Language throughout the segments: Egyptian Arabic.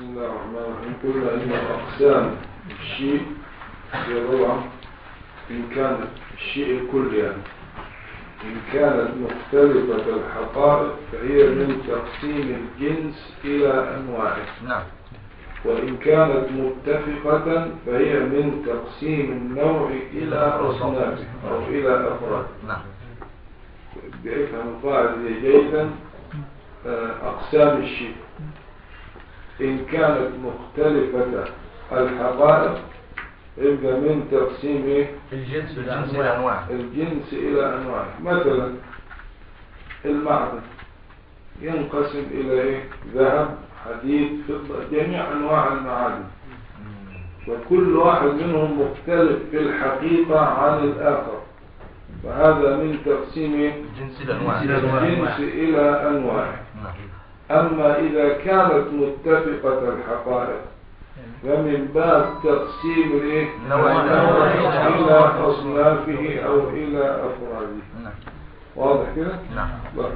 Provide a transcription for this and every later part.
بسم الله الرحمن الرحيم قلنا إن أقسام الشيء هي طبعا إن كان الشيء الكل يعني إن كانت مختلفة الحقائق فهي من تقسيم الجنس إلى أنواعه نعم وإن كانت متفقة فهي من تقسيم النوع إلى أصنافه أو إلى أفراد نعم بيفهم القاعدة دي جيدا آه، أقسام الشيء إن كانت مختلفة الحقائق يبقى من تقسيم إيه؟ الجنس بالجنس والأنواع الجنس إلى أنواعه مثلا المعدن ينقسم إلى إيه؟ ذهب حديد فضة جميع أنواع المعادن وكل واحد منهم مختلف في الحقيقة عن الآخر فهذا من تقسيم إيه؟ الجنس الأنواع الجنس إلى أنواعه نعم أما إذا كانت متفقة الحقائق فمن باب تقسيم الإيه؟ نوع النوع إلى إلى أصنافه أو إلى أفراده نعم واضح كده؟ نعم لا.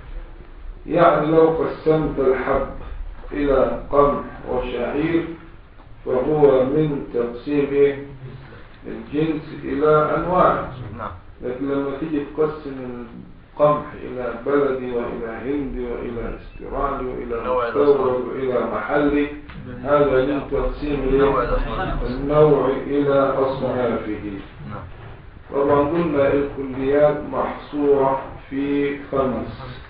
يعني لو قسمت الحب إلى قمح وشعير فهو من تقسيم إيه؟ الجنس إلى أنواع نعم لكن لما تيجي تقسم القمح إلى بلدي وإلى هندي وإلى استرالي وإلى نوع مستورد الأصناف. وإلى محلي هذا من تقسيم الإيه؟ نوع الأصناف. النوع إلى أصنافه نعم طبعا قلنا الكليات محصورة في خمس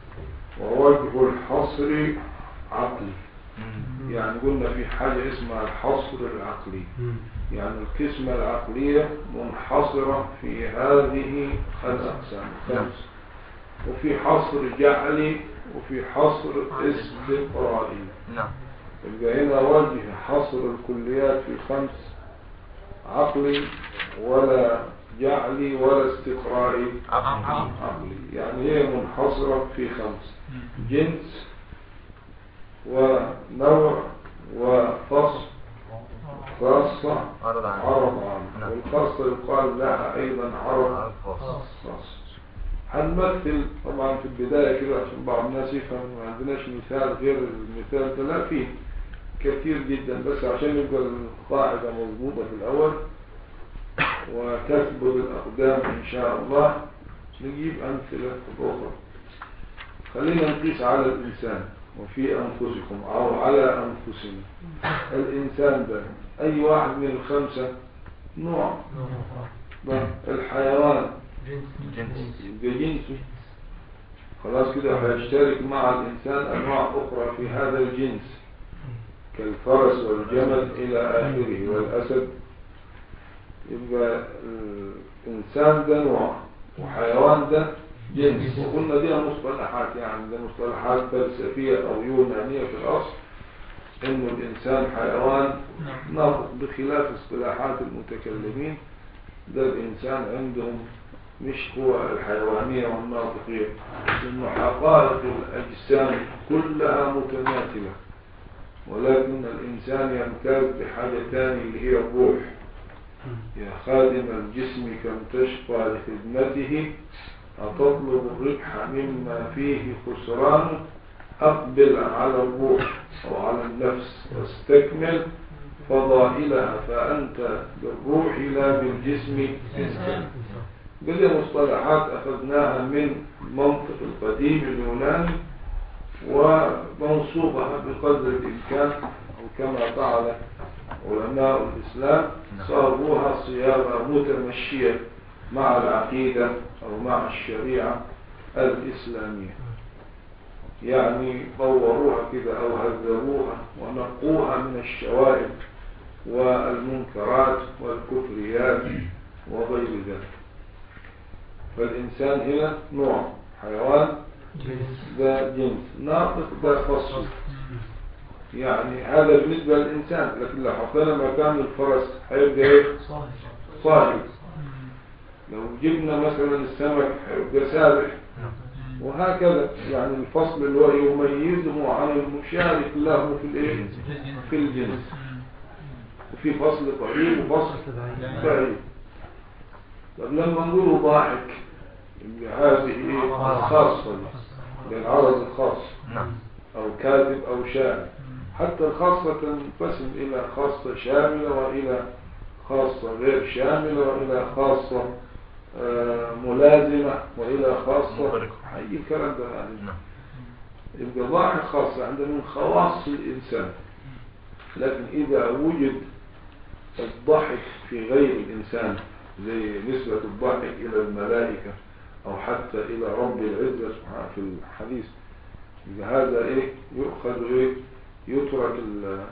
ووجه الحصر عقلي يعني قلنا في حاجة اسمها الحصر العقلي يعني القسمة العقلية منحصرة في هذه الأقسام الخمس وفي حصر جعلي وفي حصر استقرائي نعم يبقى هنا وجه حصر الكليات في خمس عقلي ولا جعلي ولا استقرائي عقل عقلي يعني هي منحصرة في خمس جنس ونوع وفصل خاصة عرض عن عرض عنه نعم. والخاصة يقال لها أيضا عرض عرض خاص خاص هنمثل طبعا في البداية كده عشان بعض الناس يفهم ما عندناش مثال غير المثال ده لا فيه كثير جدا بس عشان يبقى القاعدة مضبوطة في الأول وتثبت الأقدام إن شاء الله نجيب أمثلة أخرى خلينا نقيس على الإنسان وفي أنفسكم أو على أنفسنا الإنسان ده أي واحد من الخمسة نوع ده الحيوان جنس يبقى جنسه خلاص كده هيشترك مع الإنسان أنواع أخرى في هذا الجنس كالفرس والجمل إلى آخره والأسد يبقى الإنسان ده نوع وحيوان ده جنس وقلنا دي مصطلحات يعني ده مصطلحات فلسفية أو يونانية في الأصل إنه الإنسان حيوان ناطق بخلاف اصطلاحات المتكلمين ده الإنسان عندهم مش هو الحيوانية والناطقية إنه حقائق الأجسام كلها متماثلة ولكن الإنسان يمتاز بحاجة ثانية اللي هي الروح يا خادم الجسم كم تشقى لخدمته أتطلب الربح مما فيه خسران أقبل على الروح أو على النفس واستكمل فضائلها فأنت بالروح لا بالجسم إنسان بدي مصطلحات أخذناها من المنطق القديم اليوناني ومنصوبها بقدر الإمكان أو كما فعل علماء الإسلام صاغوها صياغة متمشية مع العقيدة أو مع الشريعة الإسلامية يعني طوروها كده أو هذبوها ونقوها من الشوائب والمنكرات والكفريات وغير ذلك فالإنسان هنا نوع حيوان ده جنس ناطق ده فصل يعني هذا بالنسبة للإنسان لكن لو حطينا مكان الفرس هيبقى ايه صاحب لو جبنا مثلا السمك هيبقى سابح وهكذا يعني الفصل اللي هو يميزه عن المشارك له في الايه في الجنس وفي فصل قريب وفصل بعيد طب لما نقول ضاحك يبقى هذه ايه خاصة للعرض الخاص نعم او كاتب او شاعر حتى الخاصة تنقسم إلى خاصة شاملة وإلى خاصة غير شاملة وإلى خاصة آه، ملازمة وإلى خاصة مفرقة. أي الكلام ده يعني نعم يبقى ضاحك خاصة عند من خواص الإنسان لكن إذا وجد الضحك في غير الإنسان زي نسبة الضحك إلى الملائكة أو حتى إلى رب العزة سبحانه في الحديث يبقى هذا إيه يؤخذ إيه يترك ال-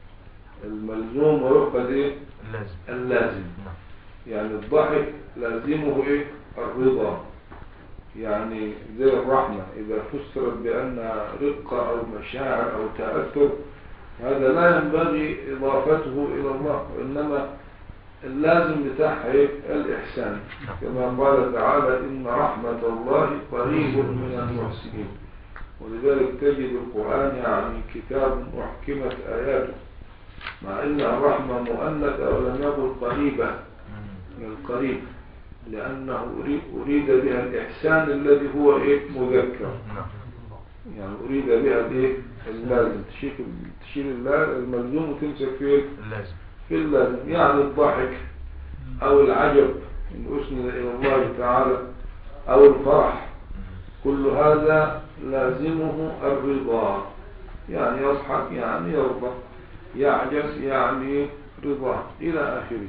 الملزوم ويؤخذ إيه لازم اللازم نعم يعني الضحك لازمه ايه الرضا يعني زي الرحمة إذا فسرت بأنها رقة أو مشاعر أو تأثر هذا لا ينبغي إضافته إلى الله وإنما اللازم بتاعها إيه؟ الإحسان كما قال تعالى إن رحمة الله قريب من المحسنين ولذلك تجد القرآن يعني كتاب أحكمت آياته مع أن الرحمة مؤنثة ولم يقل قريبة مم. من القريب لأنه أري- أريد بها الإحسان الذي هو إيه مذكر نعم يعني أريد بها الإيه اللازم تشيل تشيل اللا- الملزوم وتمسك فيه لازم في اللازم يعني الضحك أو العجب إن أسند إلى الله تعالى أو الفرح مم. كل هذا لازمه الرضا يعني يضحك يعني يرضى يعجز يعني رضا إلى آخره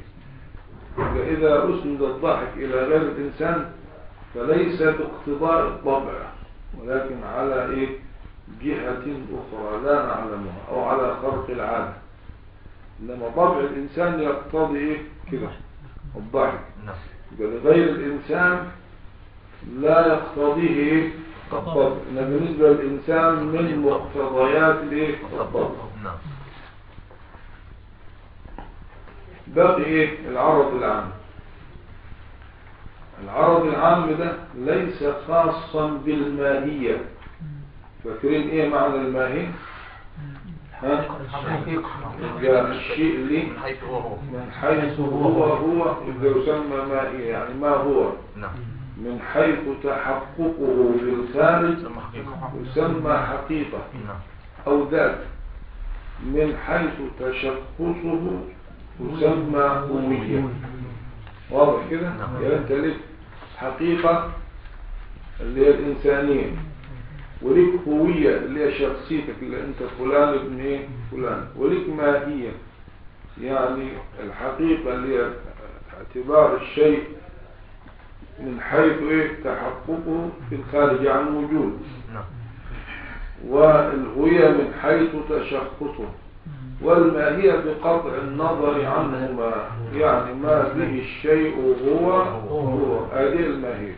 فإذا أسند الضحك إلى غير الإنسان فليس باقتضاء الطبع ولكن على إيه جهة أخرى لا نعلمها أو على خرق العادة إنما طبع الإنسان يقتضي إيه كده الضحك نعم يبقى لغير الإنسان لا يقتضيه إيه؟ الطبع إن بالنسبة للإنسان من مقتضيات الإيه؟ الطبع نعم باقي إيه العرض العام العرض العام ده ليس خاصا بالماهية فاكرين إيه معنى الماهية ها يبقى الشيء اللي من حيث هو هو من حيث هو هو يبقى يسمى ماهية يعني ما هو نعم من حيث تحققه في الخارج ثم حقيقة يسمى حقيقة نعم أو ذات من حيث تشخصه يسمى هوية واضح كده؟ نعم. يعني أنت لك حقيقة اللي هي الإنسانية ولك هوية اللي هي شخصيتك اللي أنت فلان ابن إيه؟ فلان ولك ماهية يعني الحقيقة اللي هي اعتبار الشيء من حيث إيه تحققه في الخارج عن وجود نعم والهوية من حيث تشخصه والماهية بقطع النظر عنهما يعني ما به الشيء هو هو هذه الماهية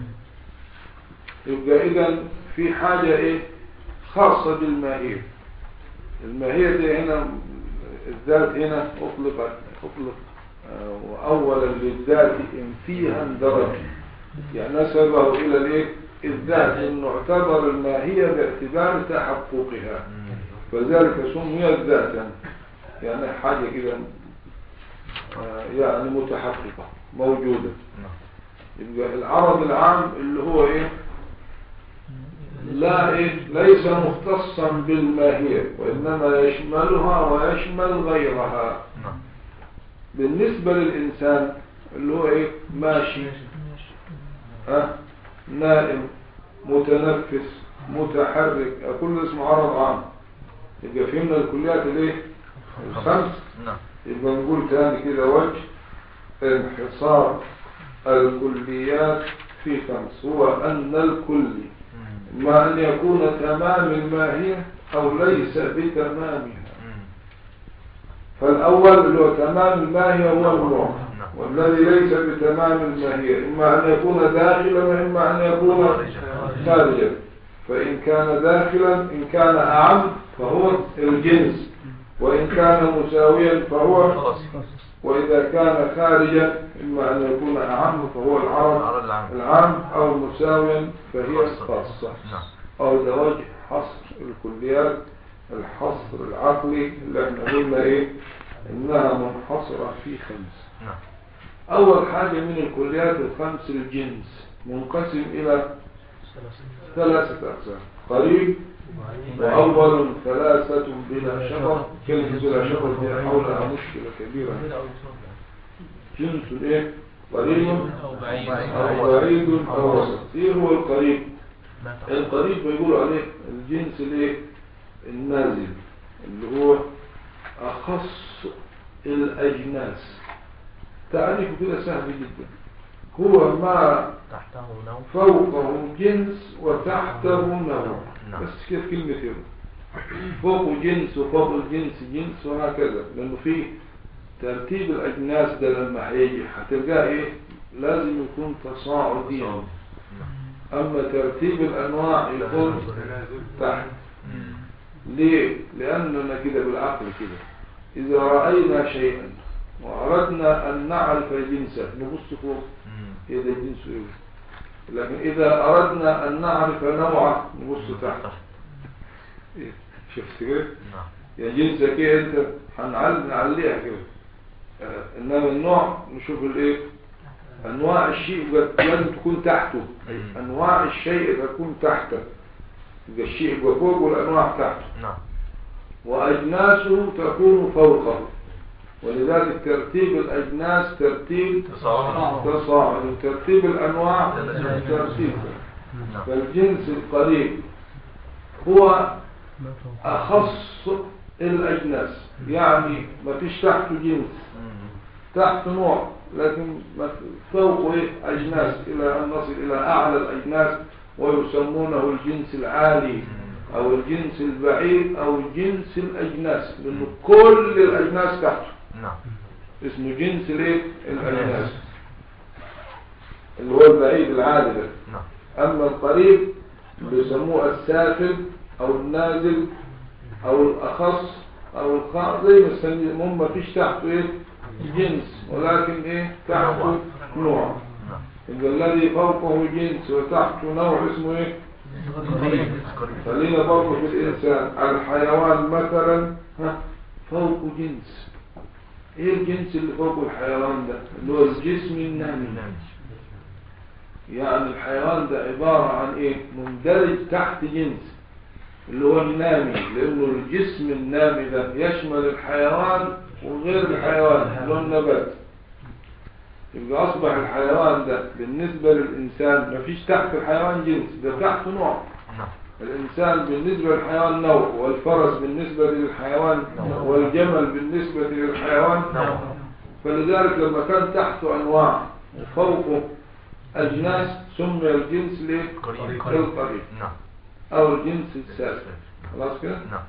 يبقى إذا في حاجة إيه خاصة بالماهية الماهية دي هنا الذات هنا أطلقت أطلق آه، وأولا للذات إن فيها اندرج يعني نسبه إلى الإيه الذات إنه اعتبر الماهية باعتبار تحققها مم. فذلك سميت ذاتا يعني حاجة كده آه، يعني متحققة موجودة نعم يبقى العرض العام اللي هو ايه لا إيه ليس مختصا بالماهية وإنما يشملها ويشمل غيرها نعم بالنسبة للإنسان اللي هو ايه ماشي أه؟ نائم متنفس متحرك كل اسمه عرض عام يبقى فهمنا الكليات الايه الخمس نعم يبقى نقول تاني كده وجه انحصار الكليات في خمس هو أن الكلي مم. ما أن يكون تمام الماهية أو ليس بتمامها مم. فالأول اللي هو تمام الماهية هو النوع نعم. والذي ليس بتمام الماهية إما أن يكون داخلا وإما أن يكون خارجا. خارجا فإن كان داخلا إن كان أعم فهو الجنس وإن كان مساويا فهو خلاص وإذا كان خارجا إما أن يكون أعم فهو العرض العرض العام العام أو مساويا فهي خاصة. خاصة نعم أو ده وجه حصر الكليات الحصر العقلي اللي احنا قلنا إيه إنها منحصرة في خمس نعم أول حاجة من الكليات الخمس الجنس منقسم إلى ثلاثة أقسام قريب وأول ثلاثة بلا شطط كلمة بلا شطط دي حولها مشكلة كبيرة جنس ايه قريب أو بعيد أو بعيد أو وسط ايه هو القريب القريب بيقولوا عليه الجنس الايه النازل اللي هو أخص الأجناس تعريفه كده سهل جدا هو ما تحته نوم فوقه جنس وتحته نوع نعم. بس كده كلمتين فوق جنس وفوق الجنس جنس وهكذا لأنه في ترتيب الأجناس ده لما هيجي هتلقاه إيه لازم يكون تصاعديا أما ترتيب الأنواع يكون تحت ليه؟ لأننا كده بالعقل كده إذا رأينا شيئا وأردنا أن نعرف جنسه نبص فوق إيه ده جنسه إيه لكن إذا أردنا أن نعرف نوعه نبص تحت إيه؟ شفت كده نعم يعني جنسك إيه أنت هنعل نعليها كده آه، إنما النوع نشوف الإيه أنواع الشيء يبقى لازم تكون تحته مم. أنواع الشيء تكون تحته يبقى الشيء يبقى فوق والأنواع تحته نعم وأجناسه تكون فوقه ولذلك ترتيب الأجناس ترتيب تصاعد تصاعد وترتيب الأنواع تنازل. ترتيب نعم فالجنس القريب هو أخص الأجناس يعني ما فيش تحته جنس تحت نوع لكن ما في- فوقه إيه؟ أجناس إلى أن نصل إلى أعلى الأجناس ويسمونه الجنس العالي أو الجنس البعيد أو جنس الأجناس لأنه كل الأجناس تحته نعم اسمه جنس الايه الأجناس اللي هو البعيد العالي ده نعم أما القريب بيسموه السافل أو النازل أو الأخص أو الخاص زي ما يسميه ما فيش تحته إيه جنس ولكن إيه تحته نوع نعم إذا الذي فوقه جنس وتحته نوع اسمه إيه قريب خلينا برضه في الإنسان الحيوان مثلا ها فوق جنس إيه الجنس اللي فوق الحيوان ده اللي هو الجسم النامي يعني الحيوان ده عبارة عن ايه مندرج تحت جنس اللي هو النامي لانه الجسم النامي ده يشمل الحيوان وغير الحيوان اللي هو النبات يبقى اصبح الحيوان ده بالنسبة للانسان مفيش تحت الحيوان جنس ده تحت نوع نعم الإنسان بالنسبة للحيوان نوع والفرس بالنسبة للحيوان نوع. والجمل بالنسبة للحيوان نوع. فلذلك لما كان تحته أنواع وفوقه أجناس سمي الجنس ليه؟ قريب. القريب نعم أو الجنس الساسي خلاص كده؟ نعم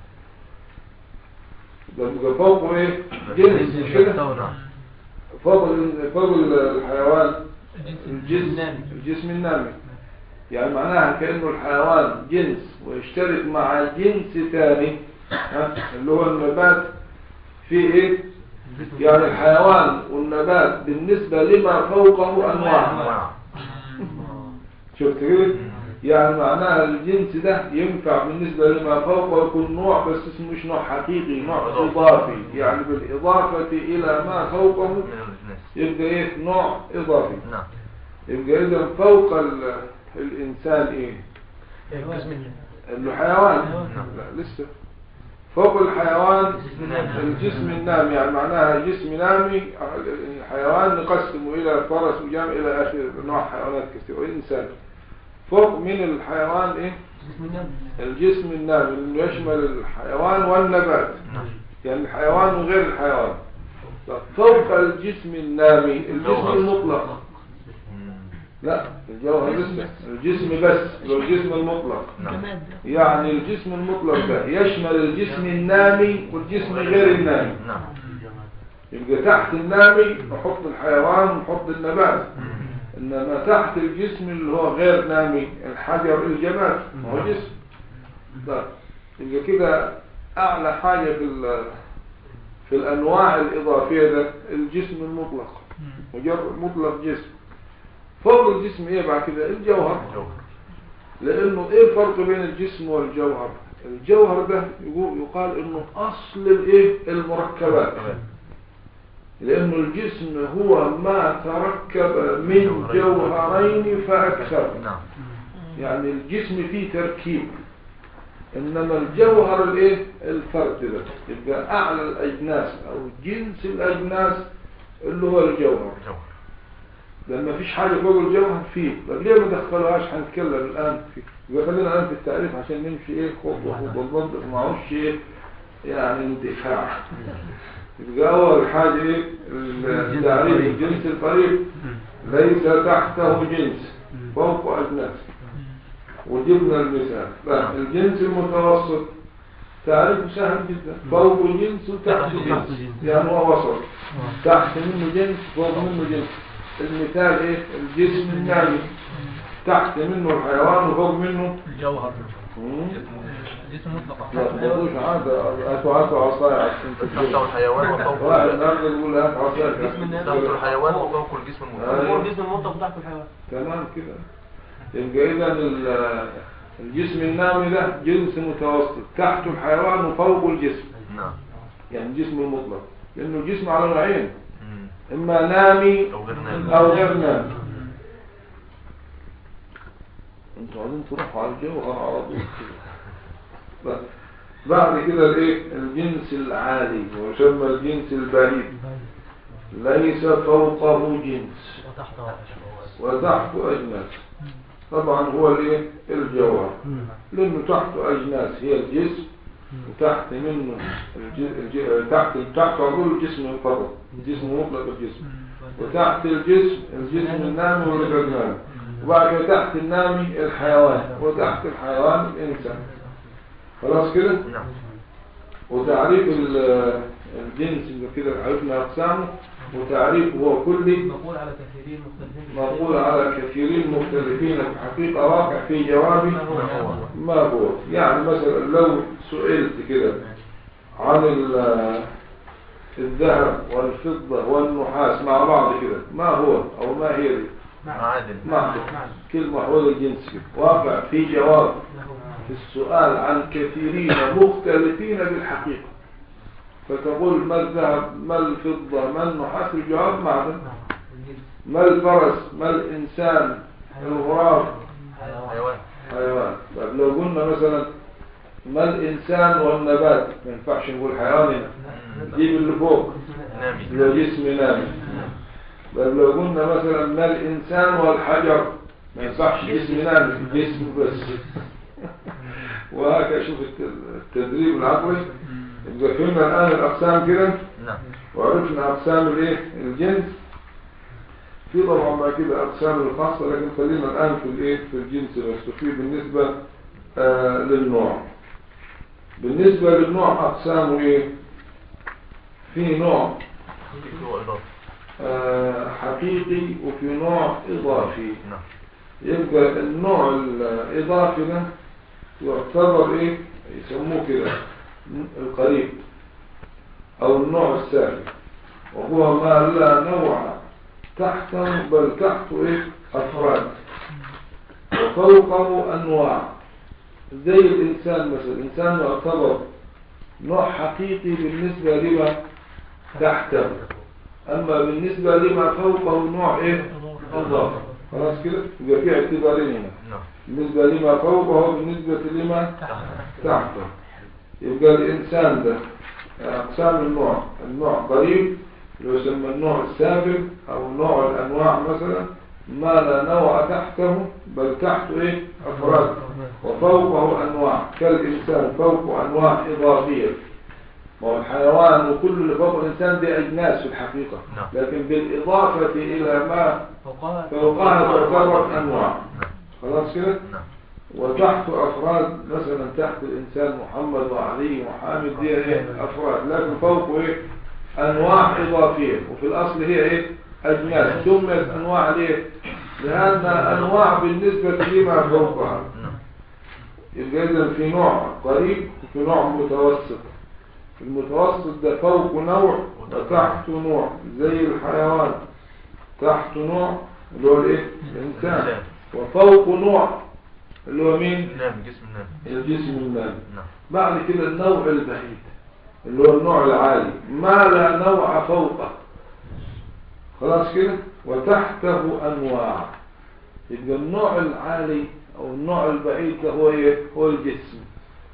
يبقى فوقه إيه؟ جنس مش كده؟ نعم فوق ال- فوق الحيوان الجسم الجسم النامي يعني معناها كأنه الحيوان جنس ويشترك مع جنس ثاني ها، اللي هو النبات في ايه يعني الحيوان والنبات بالنسبة لما فوقه أنواع نعم شفت كده يعني معناها الجنس ده ينفع بالنسبة لما فوقه يكون نوع بس اسمه مش نوع حقيقي نوع إضافي يعني بالإضافة إلى ما فوقه من الناس يبقى ايه نوع إضافي نعم يبقى إذا فوق ال- الإنسان إيه اللي حيوان لا لسه فوق الحيوان الجسم النامي يعني معناها جسم نامي الحيوان نقسمه إلى فرس وجام إلى آخر نوع حيوانات كثيرة وإنسان فوق من الحيوان إيه الجسم النامي اللي يشمل الحيوان والنبات نعم يعني الحيوان وغير الحيوان طب فوق الجسم النامي الجسم الجوهر. المطلق مم. لا الجوهر لسه الجسم بس لو الجسم المطلق نعم يعني الجسم المطلق ده يشمل الجسم النامي والجسم غير النامي نعم يبقى تحت النامي نحط الحيوان ونحط النبات مم. انما تحت الجسم اللي هو غير نامي الحجر الجماد ما هو جسم طيب يبقى كده اعلى حاجة في ال- في الانواع الاضافية ده الجسم المطلق مجرد مطلق جسم فوق الجسم ايه بعد كده الجوهر جوهر. لانه ايه الفرق بين الجسم والجوهر الجوهر ده يقول يقال انه اصل الايه المركبات لانه الجسم هو ما تركب من جوهرين فاكثر نعم يعني الجسم فيه تركيب انما الجوهر الايه الفرد ده يبقى اعلى الاجناس او جنس الاجناس اللي هو الجوهر جوهر لما فيش حاجة فوق الجوهر فيه طب ليه ما دخلوهاش هنتكلم الآن فيه يبقى خلينا الآن في التعريف عشان نمشي ايه خطوة خطوة بالضبط ما هوش ايه يعني اندفاع يبقى أول حاجة ايه التعريف الجنس القريب ليس تحته جنس فوق أجناس وجبنا المثال لا الجنس المتوسط تعريفه سهل جدا فوق جنس وتحت جنس يعني هو وسط تحت منه جنس فوق منه جنس المثال ايه الجسم النامي تحت منه الحيوان وفوق منه الجوهر مم. جسم مطلق لا تقولوش عادة هاتوا هاتوا عصاية عشان تحت تجيبوا الحيوان وفوق واحد النهارده يقول هات عصاية جسم الناس. تحت الحيوان وفوق الجسم أيوة. المطلق هو الجسم المطلق تحت الحيوان تمام كده يبقى اذا ال- الجسم النامي ده جنس متوسط تحته الحيوان وفوقه الجسم نعم يعني الجسم المطلق لانه الجسم على نوعين مم. اما نامي أو غير نامي. او غير نامي انتوا عايزين تروحوا على الجوهر على طول كده. بس. بعد كده الايه الجنس العالي ويسمى الجنس البعيد ليس فوقه جنس وتحته وتحته اجناس طبعا هو الايه الجوهر لانه تحته اجناس هي الجسم وتحت منه الج... الج... تحت تحت عضو الجسم فقط الجسم مطلق الجسم وتحت الجسم الجسم النامي والغير نامي وبعد كده تحت النامي الحيوان وتحت الحيوان الانسان خلاص كده نعم وتعريف ال- الجنس اللي كده عرفنا اقسامه وتعريفه هو كلي مقول على كثيرين مختلفين مقول على كثيرين مختلفين في حقيقة واقع في جوابه ما هو ما هو يعني مثلا لو سئلت كده عن ال- الذهب والفضة والنحاس مع بعض كده ما هو او ما هي دي معادن معدن كلمة حول الجنس كده واقع في جواب في السؤال عن كثيرين مختلفين بالحقيقة فتقول ما الذهب ما الفضة ما النحاس الجواب معدن ما الفرس ما الإنسان الغراب حيوان حيوان طيب لو قلنا مثلا ما الإنسان والنبات ما ينفعش نقول حيوان هنا نجيب اللي فوق نامي اللي هو جسم نامي بل لو قلنا مثلا ما الإنسان والحجر ما ينفعش جسم نامي جسم بس وهكذا شوف الت- التدريب العقلي يبقى فهمنا الآن الأقسام كده نعم وعرفنا أقسام الإيه الجنس في طبعا بعد كده أقسام الخاصة لكن خلينا الآن في الإيه في الجنس بس في بالنسبة آه للنوع بالنسبة للنوع أقسامه إيه في نوع في هو إضافة آه حقيقي وفي نوع إضافي نعم يبقى النوع الإضافي ده يعتبر إيه يسموه كده القريب أو النوع السافل وهو ما لا نوع تحته بل تحته إيه أفراد وفوقه أنواع زي الإنسان مثلا الإنسان يعتبر نوع حقيقي بالنسبة لما تحته أما بالنسبة لما فوقه نوع إيه إضافي خلاص كده يبقى في اعتبارين هنا نعم بالنسبة لما فوقه بالنسبة لما تحته يبقى الإنسان ده أقسام النوع النوع قريب اللي يسمى النوع السابق أو نوع الأنواع مثلا ما لا نوع تحته بل تحته إيه أفراد وفوقه أنواع كالإنسان فوقه أنواع إضافية ما هو الحيوان وكل اللي فوق الإنسان دي أجناس في الحقيقة نعم. لكن بالإضافة إلى ما فوقها فوقها تعتبر أنواع خلاص كده نعم وتحت أفراد مثلا تحت الإنسان محمد وعلي وحامد دي إيه أفراد لكن فوقه إيه أنواع إضافية وفي الأصل هي إيه أجناس سميت أنواع ليه لأن أنواع بالنسبة لما فوقها نعم يبقى إذن في نوع قريب وفي نوع متوسط المتوسط ده فوق نوع وتحت نوع زي الحيوان تحت نوع اللي هو الايه الانسان الإنسان. وفوق نوع اللي هو مين نام جسم نام الجسم النامي نعم بعد كده النوع البعيد اللي هو النوع العالي ما لا نوع فوقه خلاص كده وتحته انواع يبقى النوع العالي او النوع البعيد ده هو ايه هو الجسم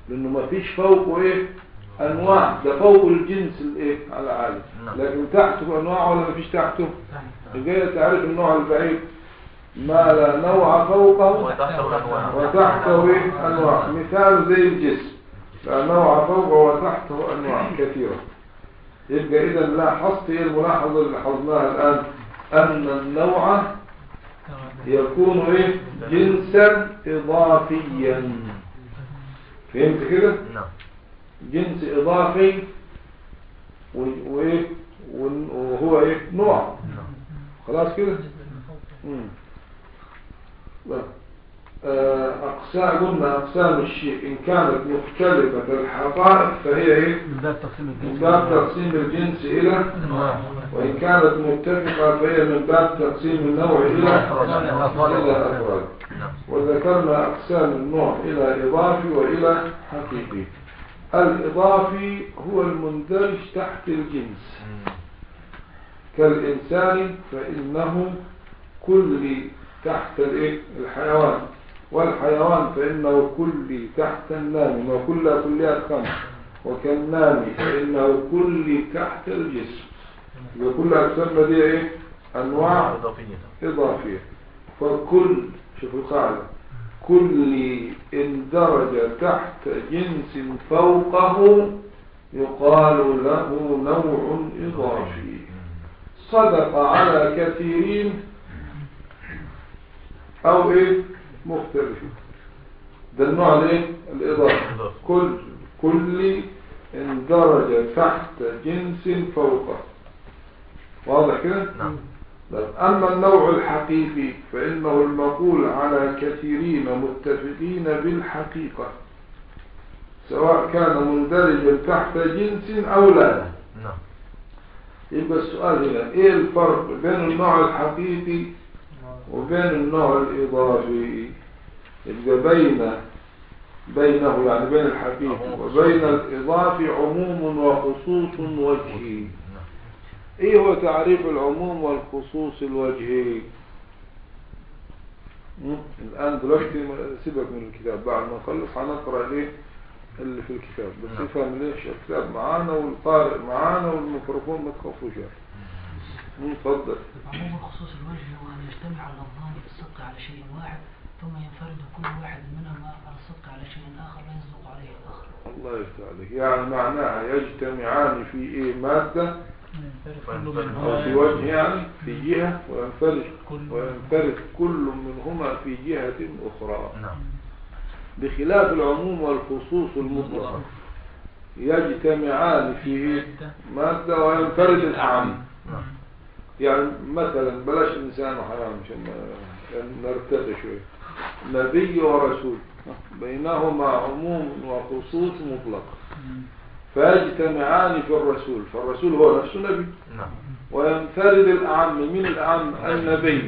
لانه ما فيش فوقه ايه انواع ده فوق الجنس الايه العالي نعم. لكن تحته انواع ولا ما فيش تحته جاي تعرف النوع البعيد ما لا نوع فوقه وتحته الأنواع وتحته إيه؟ انواع مثال زي الجسم لا نوع فوقه وتحته انواع كثيره يبقى اذا لاحظت ايه الملاحظه اللي لاحظناها الان ان النوع يكون ايه جنسا اضافيا فهمت كده نعم جنس اضافي و- وايه ون- وهو ايه نوع نعم خلاص كده مم. لا. آه، أقسام قلنا أقسام الشيء إن كانت مختلفة الحقائق فهي إيه؟ من باب تقسيم من الجنس باب تقسيم الجنس إلى أنواع. وإن كانت متفقة فهي من باب تقسيم النوع إلى إلى أفراد نعم وذكرنا أقسام النوع إلى إضافي وإلى حقيقي الإضافي هو المندرج تحت الجنس مم. كالإنسان فإنه كل تحت الإيه؟ الحيوان والحيوان فإنه كل تحت النام وكل كليات خمس وكالنام فإنه كل تحت الجسم وكل أقسام دي إيه؟ أنواع إضافية إضافية فكل شوف القاعدة كل إن درج تحت جنس فوقه يقال له نوع إضافي مم. صدق على كثيرين أو إيه مختلفين ده النوع الايه الإضافي إضافي. كل كل إن درج تحت جنس فوقه واضح كده نعم طيب، أما النوع الحقيقي فإنه المقول على كثيرين متفقين بالحقيقة سواء كان مندرجا تحت جنس أو لا نعم يبقى السؤال هنا إيه الفرق بين النوع الحقيقي وبين النوع الإضافي يبقى بين بينه يعني بين الحقيقي وبين الإضافي عموم وخصوص وجهي نعم ايه هو تعريف العموم والخصوص الوجهي مم. الان دلوقتي ما- سيبك من الكتاب بعد ما نخلص هنقرا ايه اللي في الكتاب بس نعم. افهم ليش الكتاب معانا والقارئ معانا والميكروفون ما تخافوش يعني مم، اتفضل عموم الخصوص الوجه هو أن يجتمع اللفظان في الصدق على شيء واحد ثم ينفرد كل واحد منهما على الصدق على شيء آخر لا يصدق عليه الآخر الله يفتح عليك يعني معناها يجتمعان في ايه مادة او في وجه يعني في جهة وينفرد كل- وينفرد كل منهما في جهة اخرى نعم بخلاف العموم والخصوص المطلق يجتمعان في مادة وينفرد الأعم نعم يعني مثلا بلاش إنسان وحرام عشان ما- نرتقي شوي نبي ورسول بينهما عموم وخصوص مطلق فيجتمعان في الرسول فالرسول هو نفسه نبي نعم وينفرد الأعم من الأعم النبي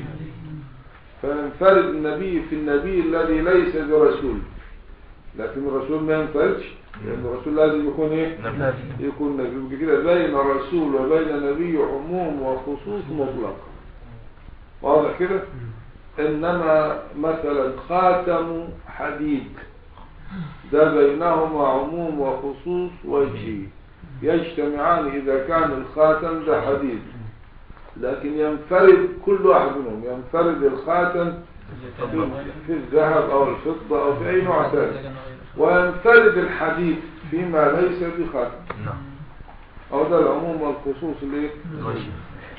فينفرد النبي في النبي الذي ليس برسول لكن الرسول ما ينفردش لأن الرسول لازم يكون إيه نبي يكون نبي يبقى كده بين الرسول وبين نبي عموم وخصوص مطلق واضح كده إنما مثلا خاتم حديد ده بينهما عموم وخصوص وجهي يجتمعان إذا كان الخاتم ده حديد لكن ينفرد كل واحد منهم ينفرد الخاتم في في الذهب أو الفضة أو في أي نوع ثاني وينفرد الحديد فيما ليس بخاتم نعم أو ده العموم والخصوص اللي الوجه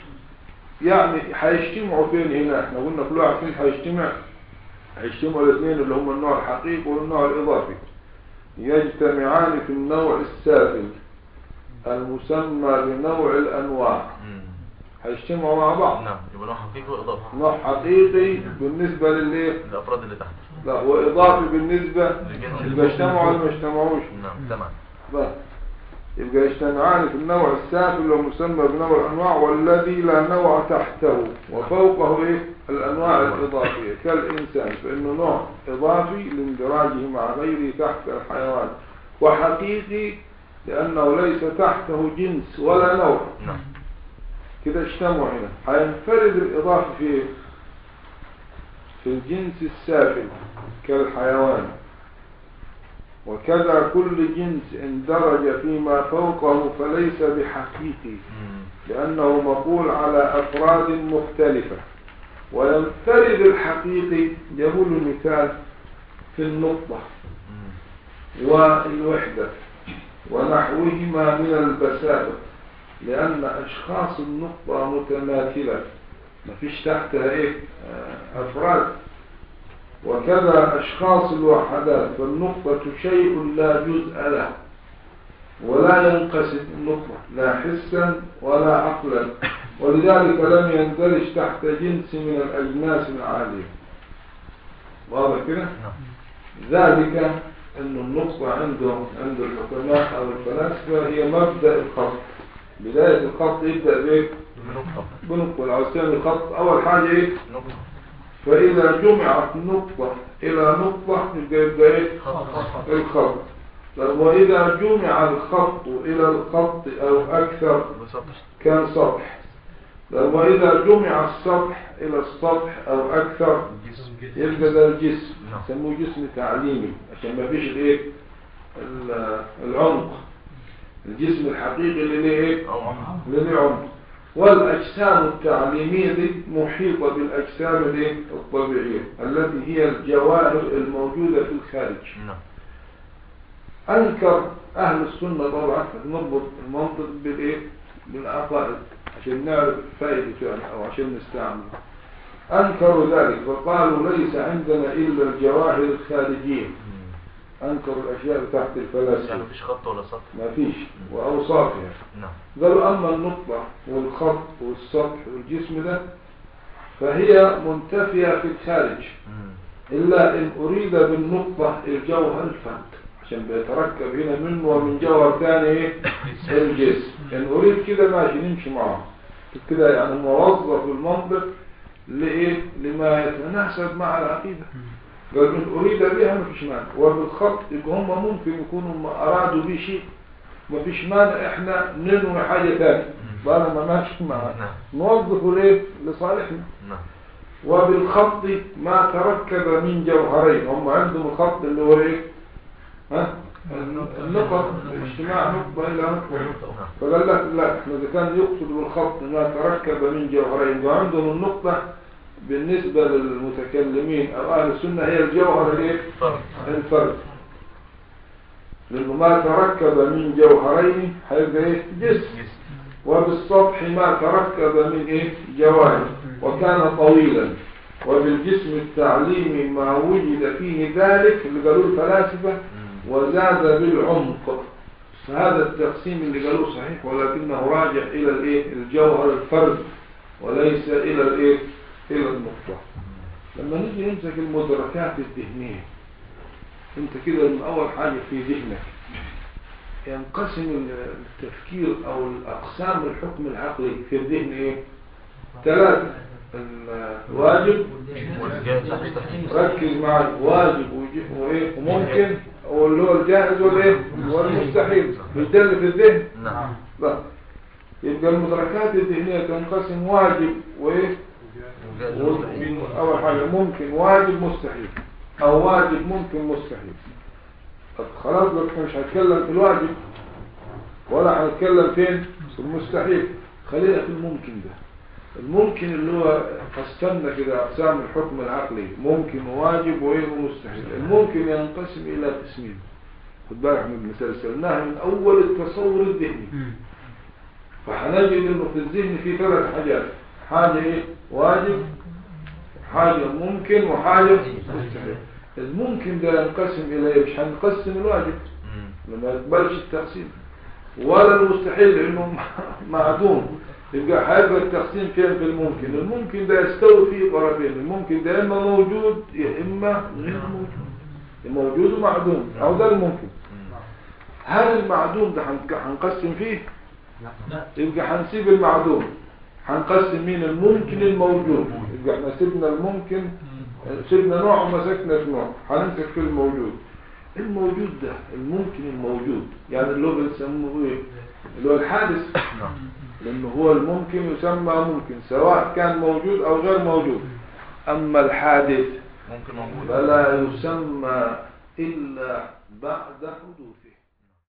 يعني هيجتمعوا فين هنا احنا قلنا كل واحد فين هيجتمع هيجتمعوا الاثنين اللي هم النوع الحقيقي والنوع الإضافي يجتمعان في النوع السافل المسمى بنوع الأنواع مم. هيجتمعوا مع بعض نعم يبقى نوع حقيقي وإضافي نوع حقيقي بالنسبة للي الأفراد اللي تحت لا هو إضافي بالنسبة للجنس يبقى اجتمعوا ولا ما اجتمعوش نعم تمام بس يبقى يجتمعان في النوع السافل ومسمى بنوع الأنواع والذي لا نوع تحته وفوقه إيه؟ الأنواع الإضافية كالإنسان فإنه نوع إضافي لاندراجه مع غيره تحت الحيوان وحقيقي لأنه ليس تحته جنس ولا نوع نعم كده اجتمعوا هنا هينفرد الإضافة في إيه؟ في الجنس السافل كالحيوان وكذا كل جنس اندرج فيما فوقه فليس بحقيقي مم. لأنه مقول على أفراد مختلفة وينفرد الحقيقي يقول المثال في النقطة مم. والوحدة ونحوهما من البساطة لأن أشخاص النقطة متماثلة ما فيش تحتها إيه آه، أفراد وكذا أشخاص الوحدات فالنقطة شيء لا جزء له ولا ينقسم النقطة لا حسا ولا عقلا ولذلك لم يندرج تحت جنس من الأجناس العالية واضح كده؟ نعم. ذلك أن النقطة عنده عند الحكماء أو الفلاسفة هي مبدأ الخط بداية الخط يبدأ بإيه؟ نقطة بنقطة لو تعمل الخط أول حاجة إيه؟ نقطة فإذا جمعت نقطة إلى نقطة يبقى يبقى إيه؟ خط خط الخط طب وإذا جمع الخط إلى الخط أو أكثر بسطح كان سطح طب وإذا جمع السطح إلى السطح أو أكثر جسم يبقى ده الجسم نعم. يسموه جسم تعليمي عشان ما فيش الايه ال- العمق الجسم الحقيقي اللي ليه ايه أو عمر اللي ليه عمق والاجسام التعليميه دي محيطه بالاجسام الايه الطبيعيه التي هي الجواهر الموجوده في الخارج نعم انكر اهل السنه طبعا نربط المنطق بالايه بالعقائد عشان نعرف فائدته يعني او عشان نستعمله انكروا ذلك وقالوا ليس عندنا الا الجواهر الخارجيه مم. انكروا الاشياء تحت يعني الفلاسفه مفيش خط ولا سطح ما فيش واوصافها نعم قالوا اما النقطه والخط والسطح والجسم ده فهي منتفيه في الخارج مم. إلا إن أريد بالنقطة الجوهر الفرد عشان بيتركب هنا منه ومن جوهر ثاني إيه؟ الجسم إن أريد كده ماشي نمشي معاه كده يعني موظف المنطق لإيه؟ لما يتناسب مع العقيدة قال إن أريد بها ما فيش مانع وبالخط يبقى هم ممكن يكونوا ما أرادوا به شيء ما فيش مانع إحنا ننوي حاجة ثانية فأنا ما ماشي معاه نعم. نوظفه ليه؟ لصالحنا نعم وبالخط ما تركب من جوهرين هم عندهم الخط اللي هو ايه ها النقط اجتماع نقطة إلى نقطة نعم. فقال لك لا احنا إذا كان يقصد بالخط ما تركب من جوهرين وعندهم النقطة بالنسبة للمتكلمين أو أهل السنة هي الجوهر الايه فرد الفرد لأنه ما تركب من جوهرين هيبقى ايه جسم جسم وبالسطح ما تركب من ايه جوانب وكان طويلا وبالجسم التعليمي ما وجد فيه ذلك اللي قالوه الفلاسفة مم. وزاد بالعمق فهذا التقسيم اللي قالوه صحيح ولكنه راجع الى الايه الجوهر الفرد وليس الى الايه الى النقطة لما نيجي نمسك المدركات الذهنية انت كده من اول حاجة في ذهنك ينقسم التفكير او الاقسام الحكم العقلي في الذهن ايه ثلاثة الواجب والجائز والمستحيل ركز معي واجب ويجي- وايه وممكن واللي هو الجائز والايه والمستحيل مش ده اللي في الذهن نعم لا يبقى المدركات الذهنية تنقسم واجب وايه والجائز و- والمستحيل اول حاجة ممكن واجب مستحيل او واجب ممكن مستحيل طب خلاص لك مش هتكلم في الواجب ولا هنتكلم فين في المستحيل خلينا في الممكن ده الممكن اللي هو قسمنا كده اقسام الحكم العقلي ممكن وواجب وايه ومستحيل الممكن ينقسم الى قسمين خد بالك من المثال سألناها من اول التصور الذهني فهنجد انه في الذهن في ثلاث حاجات حاجة ايه واجب حاجة ممكن وحاجة مستحيل الممكن ده ينقسم الى ايه مش هنقسم الواجب مم. لما يقبلش التقسيم ولا المستحيل لانه معدوم يبقى هيبقى التقسيم فين في الممكن الممكن ده يستوي فيه طرفين الممكن ده اما موجود يا اما غير موجود موجود ومعدوم او ده الممكن مم. هل المعدوم ده هنق- هنقسم فيه لا يبقى هنسيب المعدوم هنقسم مين الممكن الموجود يبقى احنا سيبنا الممكن سيبنا نوع ومسكنا في نوع هنمسك في الموجود الموجود ده الممكن الموجود يعني اللي هو بنسموه ايه اللي هو الحادث نعم لانه هو الممكن يسمى ممكن سواء كان موجود او غير موجود اما الحادث ممكن موجود فلا يسمى الا بعد حدوثه